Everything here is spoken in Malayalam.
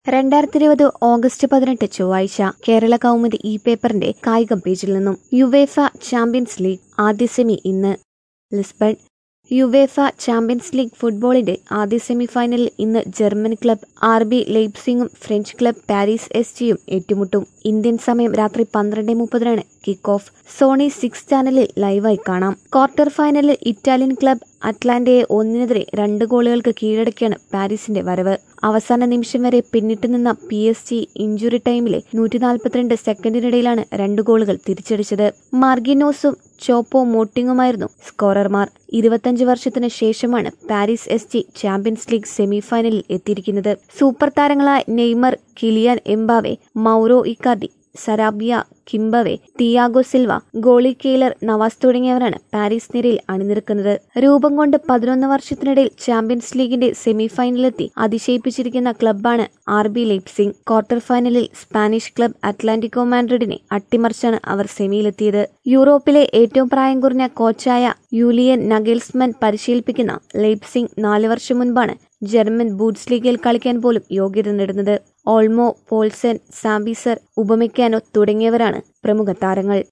രണ്ടായിരത്തി ഇരുപത് ഓഗസ്റ്റ് പതിനെട്ട് ചൊവ്വാഴ്ച കേരള കൗമുദി ഇ പേപ്പറിന്റെ കായികം പേജിൽ നിന്നും യുവേഫ ചാമ്പ്യൻസ് ലീഗ് ആദ്യ സെമി ഇന്ന് ലിസ്ബൺ യുവേഫ ചാമ്പ്യൻസ് ലീഗ് ഫുട്ബോളിന്റെ ആദ്യ സെമിഫൈനലിൽ ഇന്ന് ജർമ്മൻ ക്ലബ് ആർ ബി ലെയ്പ്സിംഗും ഫ്രഞ്ച് ക്ലബ് പാരീസ് എസ് ജിയും ഏറ്റുമുട്ടും ഇന്ത്യൻ സമയം രാത്രി പന്ത്രണ്ട് മുപ്പതിനാണ് കിക്ക് ഓഫ് സോണി സിക്സ് ചാനലിൽ ലൈവായി കാണാം ക്വാർട്ടർ ഫൈനലിൽ ഇറ്റാലിയൻ ക്ലബ് അറ്റ്ലാന്റയെ ഒന്നിനെതിരെ രണ്ട് ഗോളുകൾക്ക് കീഴടക്കിയാണ് പാരീസിന്റെ വരവ് അവസാന നിമിഷം വരെ പിന്നിട്ട് നിന്ന പി എസ് ജി ഇഞ്ചുറി ടൈമിലെ നൂറ്റി നാൽപ്പത്തിരണ്ട് സെക്കൻഡിനിടയിലാണ് രണ്ട് ഗോളുകൾ തിരിച്ചടിച്ചത് മാർഗിനോസും ചോപ്പോ മോട്ടിങ്ങുമായിരുന്നു സ്കോറർമാർ ഇരുപത്തഞ്ച് വർഷത്തിന് ശേഷമാണ് Paris S G Champions League സെമിഫൈനലിൽ എത്തിയിരിക്കുന്നത് സൂപ്പർ താരങ്ങളായ Neymar Kylian Mbappe Mauro Icardi Sarabia Kimpembe Thiago Silva goalie Keylor Navas തുടങ്ങിയവരാണ് പാരീസ് നിരയിൽ അണിനിരക്കുന്നത് രൂപം കൊണ്ട് പതിനൊന്ന് വർഷത്തിനിടയിൽ ചാമ്പ്യൻസ് ലീഗിന്റെ സെമിഫൈനലിലെത്തി അതിശയിപ്പിച്ചിരിക്കുന്ന ക്ലബ്ബാണ് ആർ ബി ലെയ്പ്സിംഗ് ക്വാർട്ടർ ഫൈനലിൽ സ്പാനിഷ് ക്ലബ് അറ്റ്ലാന്റിക്കോ മാൻഡ്രിഡിനെ അട്ടിമറിച്ചാണ് അവർ സെമിയിലെത്തിയത് യൂറോപ്പിലെ ഏറ്റവും പ്രായം കുറഞ്ഞ കോച്ചായ യൂലിയൻ നഗേൽസ്മൻ പരിശീലിപ്പിക്കുന്ന ലെയ്പ്സിംഗ് നാല് വർഷം മുൻപാണ് ജർമ്മൻ ബൂട്ട്സ് ലീഗിൽ കളിക്കാൻ പോലും യോഗ്യത നേടുന്നത് ഓൾമോ പോൾസൻ സാബിസർ ഉപമിക്കാനോ തുടങ്ങിയവരാണ് പ്രമുഖ താരങ്ങൾ